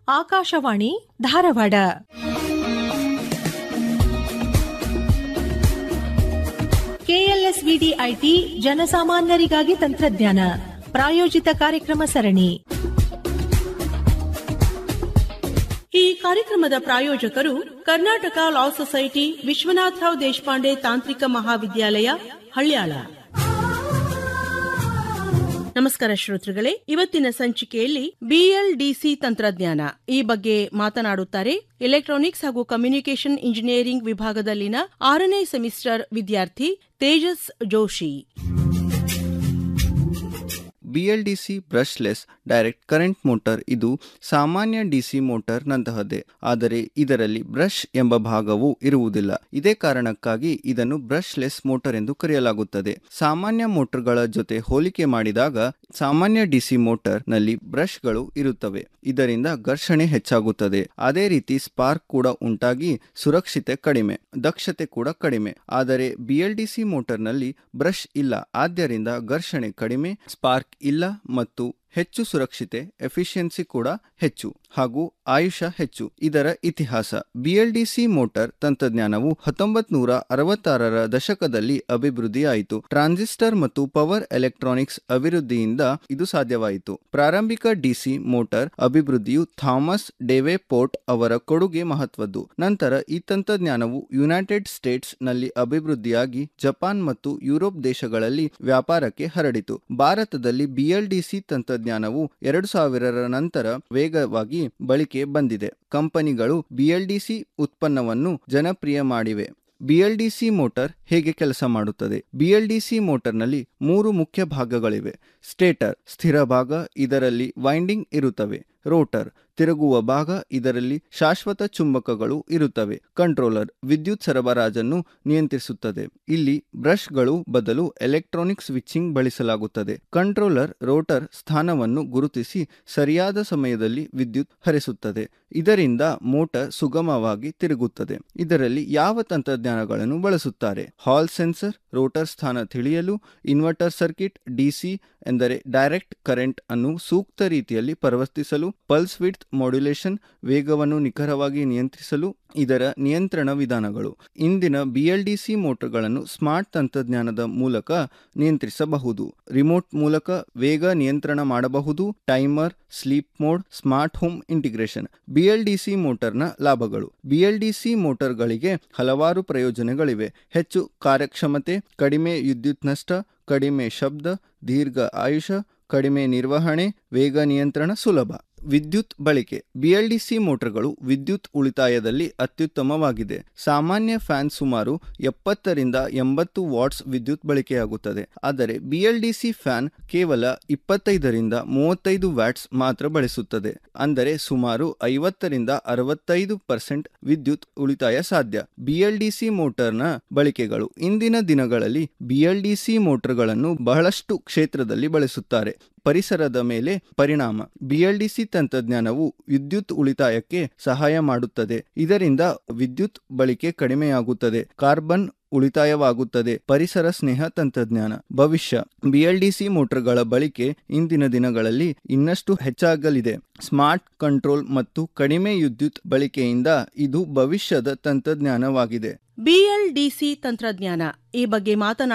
Akashvani Dharwad KLS VD IT ಜನಸಾಮಾನ್ಯರಿಗಾಗಿ ತಂತ್ರಜ್ಞಾನ ಪ್ರಾಯೋಜಿತ ಕಾರ್ಯಕ್ರಮ ಸರಣಿ ಈ ಕಾರ್ಯಕ್ರಮದ ಪ್ರಾಯೋಜಕರು ಕರ್ನಾಟಕ ಲಾ ಸೊಸೈಟಿ ವಿಶ್ವನಾಥರಾವ್ ದೇಶಪಾಂಡೆ ತಾಂತ್ರಿಕ ಮಹಾವಿದ್ಯಾಲಯ ಹಳ್ಯಾಳ ನಮಸ್ಕಾರ ಶ್ರೋತೃಗಳೇ ಇವತ್ತಿನ ಸಂಚಿಕೆಯಲ್ಲಿ ಬಿಎಲ್ಡಿಸಿ ತಂತ್ರಜ್ಞಾನ ಈ ಬಗ್ಗೆ ಮಾತನಾಡುತ್ತಾರೆ ಎಲೆಕ್ಟ್ರಾನಿಕ್ಸ್ ಹಾಗೂ ಕಮ್ಯುನಿಕೇಷನ್ ಇಂಜಿನಿಯರಿಂಗ್ ವಿಭಾಗದಲ್ಲಿನ ಆರನೇ ಸೆಮಿಸ್ಟರ್ ವಿದ್ಯಾರ್ಥಿ Tejas Joshi BLDC brushless direct current motor ಇದು ಸಾಮಾನ್ಯ ಡಿಸಿ ಮೋಟಾರ್ ನಂತಹದ್ದೇ ಆದರೆ ಇದರಲ್ಲಿ ಬ್ರಷ್ ಎಂಬ ಭಾಗವು ಇರುವುದಿಲ್ಲ ಇದೇ ಕಾರಣಕ್ಕಾಗಿ ಇದನ್ನು ಬ್ರಷ್ಲೆಸ್ ಮೋಟಾರ್ ಎಂದು ಕರೆಯಲಾಗುತ್ತದೆ ಸಾಮಾನ್ಯ ಮೋಟಾರ್ಗಳ ಜೊತೆ ಹೋಲಿಕೆ ಮಾಡಿದಾಗ ಸಾಮಾನ್ಯ ಡಿಸಿ ಮೋಟಾರ್ ನಲ್ಲಿ ಬ್ರಷ್ಗಳು ಇರುತ್ತವೆ ಇದರಿಂದ ಘರ್ಷಣೆ ಹೆಚ್ಚಾಗುತ್ತದೆ ಅದೇ ರೀತಿ ಸ್ಪಾರ್ಕ್ ಕೂಡ ಉಂಟಾಗಿ ಸುರಕ್ಷತೆ ಕಡಿಮೆ ದಕ್ಷತೆ ಕೂಡ ಕಡಿಮೆ ಆದರೆ ಬಿಎಲ್ಡಿಸಿ ಮೋಟಾರ್ನಲ್ಲಿ ಬ್ರಷ್ ಇಲ್ಲ ಆದ್ದರಿಂದ ಘರ್ಷಣೆ ಕಡಿಮೆ ಸ್ಪಾರ್ಕ್ ಇಲ್ಲ ಮತ್ತು ಹೆಚ್ಚು ಸುರಕ್ಷತೆ ಎಫಿಷಿಯನ್ಸಿ ಕೂಡ ಹೆಚ್ಚು ಹಾಗೂ ಆಯುಷ ಹೆಚ್ಚು ಇದರ ಇತಿಹಾಸ ಬಿಎಲ್ಡಿಸಿ ಮೋಟಾರ್ ತಂತ್ರಜ್ಞಾನವು ಹತ್ತೊಂಬತ್ ನೂರ ಅರವತ್ತಾರರ ದಶಕದಲ್ಲಿ ಅಭಿವೃದ್ಧಿಯಾಯಿತು ಟ್ರಾನ್ಸಿಸ್ಟರ್ ಮತ್ತು ಪವರ್ ಎಲೆಕ್ಟ್ರಾನಿಕ್ಸ್ ಅಭಿವೃದ್ಧಿಯಿಂದ ಇದು ಸಾಧ್ಯವಾಯಿತು ಪ್ರಾರಂಭಿಕ ಡಿಸಿ ಮೋಟಾರ್ ಅಭಿವೃದ್ಧಿಯು ಥಾಮಸ್ ಡೆವೆ ಪೋರ್ಟ್ ಅವರ ಕೊಡುಗೆ ಮಹತ್ವದ್ದು ನಂತರ ಈ ತಂತ್ರಜ್ಞಾನವು ಯುನೈಟೆಡ್ ಸ್ಟೇಟ್ಸ್ ನಲ್ಲಿ ಅಭಿವೃದ್ಧಿಯಾಗಿ ಜಪಾನ್ ಮತ್ತು ಯುರೋಪ್ ದೇಶಗಳಲ್ಲಿ ವ್ಯಾಪಾರಕ್ಕೆ ಹರಡಿತು ಭಾರತದಲ್ಲಿ ಬಿಎಲ್ಡಿಸಿ ತಂತ್ರಜ್ಞಾನವು ಎರಡು ಸಾವಿರರ ನಂತರ ವೇಗವಾಗಿ ಬಳಿಕೆ ಬಂದಿದೆ ಕಂಪನಿಗಳು ಬಿಎಲ್ಡಿಸಿ ಉತ್ಪನ್ನವನ್ನು ಜನಪ್ರಿಯ ಮಾಡಿವೆ ಬಿಎಲ್ಡಿಸಿ ಮೋಟಾರ್ ಹೇಗೆ ಕೆಲಸ ಮಾಡುತ್ತದೆ ಬಿಎಲ್ಡಿಸಿ ಮೋಟಾರ್ನಲ್ಲಿ ಮೂರು ಮುಖ್ಯ ಭಾಗಗಳಿವೆ ಸ್ಟೇಟರ್ ಸ್ಥಿರ ಭಾಗ ಇದರಲ್ಲಿ ವೈಂಡಿಂಗ್ ಇರುತ್ತವೆ ರೋಟರ್ ತಿರುಗುವ ಭಾಗ ಇದರಲ್ಲಿ ಶಾಶ್ವತ ಚುಂಬಕಗಳು ಇರುತ್ತವೆ ಕಂಟ್ರೋಲರ್ ವಿದ್ಯುತ್ ಸರಬರಾಜನ್ನು ನಿಯಂತ್ರಿಸುತ್ತದೆ ಇಲ್ಲಿ ಬ್ರಷ್ಗಳು ಬದಲು ಎಲೆಕ್ಟ್ರಾನಿಕ್ ಸ್ವಿಚಿಂಗ್ ಬಳಸಲಾಗುತ್ತದೆ ಕಂಟ್ರೋಲರ್ ರೋಟರ್ ಸ್ಥಾನವನ್ನು ಗುರುತಿಸಿ ಸರಿಯಾದ ಸಮಯದಲ್ಲಿ ವಿದ್ಯುತ್ ಹರಿಸುತ್ತದೆ ಇದರಿಂದ ಮೋಟಾರ್ ಸುಗಮವಾಗಿ ತಿರುಗುತ್ತದೆ ಇದರಲ್ಲಿ ಯಾವ ತಂತ್ರಜ್ಞಾನಗಳನ್ನು ಬಳಸುತ್ತಾರೆ ಹಾಲ್ ಸೆನ್ಸರ್ ರೋಟರ್ ಸ್ಥಾನ ತಿಳಿಯಲು ಇನ್ವರ್ಟರ್ ಸರ್ಕಿಟ್ ಡಿಸಿ ಎಂದರೆ ಡೈರೆಕ್ಟ್ ಕರೆಂಟ್ ಅನ್ನು ಸೂಕ್ತ ರೀತಿಯಲ್ಲಿ ಪರಿವರ್ತಿಸಲು ಪಲ್ಸ್ ವಿಡ್ತ್ ಮಾಡ್ಯುಲೇಷನ್ ವೇಗವನ್ನು ನಿಖರವಾಗಿ ನಿಯಂತ್ರಿಸಲು ಇದರ ನಿಯಂತ್ರಣ ವಿಧಾನಗಳು ಇಂದಿನ ಬಿಎಲ್ಡಿಸಿ ಮೋಟರ್ಗಳನ್ನು ಸ್ಮಾರ್ಟ್ ತಂತ್ರಜ್ಞಾನದ ಮೂಲಕ ನಿಯಂತ್ರಿಸಬಹುದು ರಿಮೋಟ್ ಮೂಲಕ ವೇಗ ನಿಯಂತ್ರಣ ಮಾಡಬಹುದು timer sleep mode smart home integration BLDC ಮೋಟಾರ್ನ ಲಾಭಗಳು ಬಿಎಲ್ಡಿಸಿ ಮೋಟಾರ್ಗಳಿಗೆ ಹಲವಾರು ಪ್ರಯೋಜನಗಳಿವೆ ಹೆಚ್ಚು ಕಾರ್ಯಕ್ಷಮತೆ ಕಡಿಮೆ ವಿದ್ಯುತ್ ನಷ್ಟ ಕಡಿಮೆ ಶಬ್ದ ದೀರ್ಘ ಆಯುಷ ಕಡಿಮೆ ನಿರ್ವಹಣೆ ವೇಗ ನಿಯಂತ್ರಣ ಸುಲಭ ವಿದ್ಯುತ್ ಬಳಕೆ ಬಿಎಲ್ಡಿಸಿ ಮೋಟರ್ಗಳು ವಿದ್ಯುತ್ ಉಳಿತಾಯದಲ್ಲಿ ಅತ್ಯುತ್ತಮವಾಗಿದೆ ಸಾಮಾನ್ಯ ಫ್ಯಾನ್ ಸುಮಾರು ಎಪ್ಪತ್ತರಿಂದ ಎಂಬತ್ತು ವಾಟ್ಸ್ ವಿದ್ಯುತ್ ಬಳಕೆಯಾಗುತ್ತದೆ ಆದರೆ ಬಿಎಲ್ಡಿಸಿ ಫ್ಯಾನ್ ಕೇವಲ ಇಪ್ಪತ್ತೈದರಿಂದ ಮೂವತ್ತೈದು ವ್ಯಾಟ್ಸ್ ಮಾತ್ರ ಬಳಸುತ್ತದೆ ಅಂದರೆ ಸುಮಾರು ಐವತ್ತರಿಂದ ಅರವತ್ತೈದು ಪರ್ಸೆಂಟ್ ವಿದ್ಯುತ್ ಉಳಿತಾಯ ಸಾಧ್ಯ ಬಿಎಲ್ಡಿಸಿ ಮೋಟಾರ್ನ ಬಳಕೆಗಳು ಇಂದಿನ ದಿನಗಳಲ್ಲಿ ಬಿಎಲ್ಡಿಸಿ ಮೋಟಾರ್ಗಳನ್ನು ಬಹಳಷ್ಟು ಕ್ಷೇತ್ರದಲ್ಲಿ ಬಳಸುತ್ತಾರೆ ಪರಿಸರದ ಮೇಲೆ ಪರಿಣಾಮ ಬಿಎಲ್ಡಿಸಿ ತಂತ್ರಜ್ಞಾನವು ವಿದ್ಯುತ್ ಉಳಿತಾಯಕ್ಕೆ ಸಹಾಯ ಮಾಡುತ್ತದೆ ಇದರಿಂದ ವಿದ್ಯುತ್ ಬಳಕೆ ಕಡಿಮೆಯಾಗುತ್ತದೆ ಕಾರ್ಬನ್ ಉಳಿತಾಯವಾಗುತ್ತದೆ ಪರಿಸರ ಸ್ನೇಹ ತಂತ್ರಜ್ಞಾನ ಭವಿಷ್ಯ ಬಿಎಲ್ಡಿಸಿ ಮೋಟಾರ್ಗಳ ಬಳಕೆ ಇಂದಿನ ದಿನಗಳಲ್ಲಿ ಇನ್ನಷ್ಟು ಹೆಚ್ಚಾಗಲಿದೆ ಸ್ಮಾರ್ಟ್ ಕಂಟ್ರೋಲ್ ಮತ್ತು ಕಡಿಮೆ ವಿದ್ಯುತ್ ಬಳಕೆಯಿಂದ ಇದು ಭವಿಷ್ಯದ ತಂತ್ರಜ್ಞಾನವಾಗಿದೆ ಬಿಎಲ್ಡಿಸಿ ತಂತ್ರಜ್ಞಾನ ಈ ಬಗ್ಗೆ ಮಾತನಾಡಿ